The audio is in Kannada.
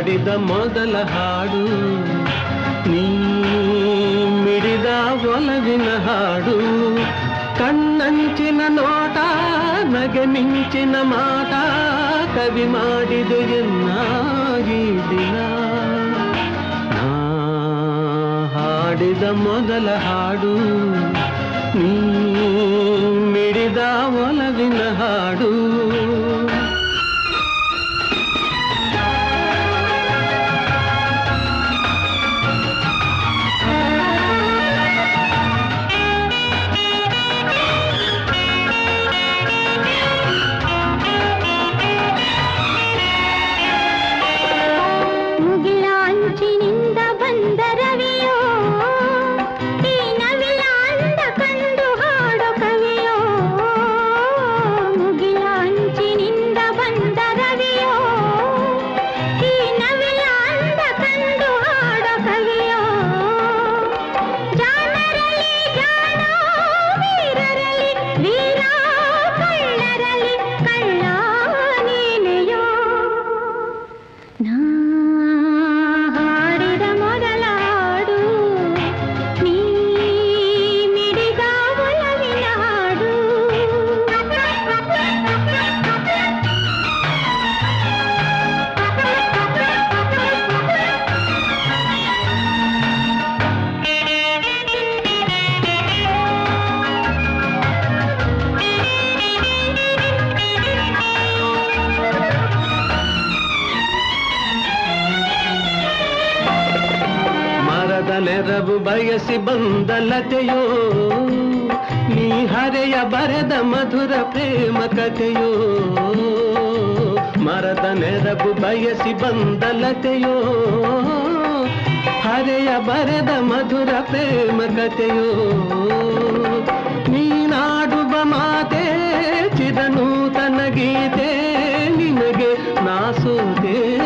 ಹಾಡಿದ ಮೊದಲ ಹಾಡು ನೀ ಮಿಡಿದ ಒಲವಿನ ಹಾಡು ಕಣ್ಣಂಚಿನ ನೋಟ ನಗೆ ಮಿಂಚಿನ ಮಾಟ ಕವಿ ಮಾಡಿದೆ ಎನ್ನ ಈ ದಿನ ನಾ ಹಾಡಿದ ಮೊದಲ ಹಾಡು ನೀ ಮಿಡಿದ ಒಲವಿನ ಹಾಡು ಮುಗಿಲ ಅಂಚಿನಿಂದ ಬಂದ ರವಿಯೋ ಈ ನವಿಲ ಅಂದ ಕಂಡು ಹಾಡೋ ಕವಿಯೋ ಮುಗಿಲ ಅಂಚಿನಿಂದ ಬಂದ ರವಿಯೋ ಈ ನವಿಲ ಅಂದ ಕಂಡು ಹಾಡೋ ಕವಿಯೋ ಜಾಣರಲ್ಲಿ ಜಾಣ ವೀರರಲ್ಲಿ ವೀರ ಕಳ್ಳರಲ್ಲಿ ಕಳ್ಳ ನೀನೆಯೋ ನಾ ಹಾಡಿದ ಮೊದಲ ಹಾಡು ನೀ ಮಿಡಿದ ಒಲವಿನ ಹಾಡು ಮರದ ನೆರವು ಬಯಸಿ ಬಂದ ಲತೆಯೋ ನೀ ಹರೆಯ ಬರೆದ ಮಧುರ ಪ್ರೇಮ ಕಥೆಯೋ ಮರದ ನೆರವು ಬಯಸಿ ಬಂದ ಲತೆಯೋ ಹರೆಯ ಬರೆದ ಮಧುರ ಪ್ರೇಮ ಕಥೆಯೋ ನೀನಾಡುವ ಮಾತೆ ಚಿರನೂತನ ಗೀತೆ ನಿನಗೆ ನಾ ಸೋತೆ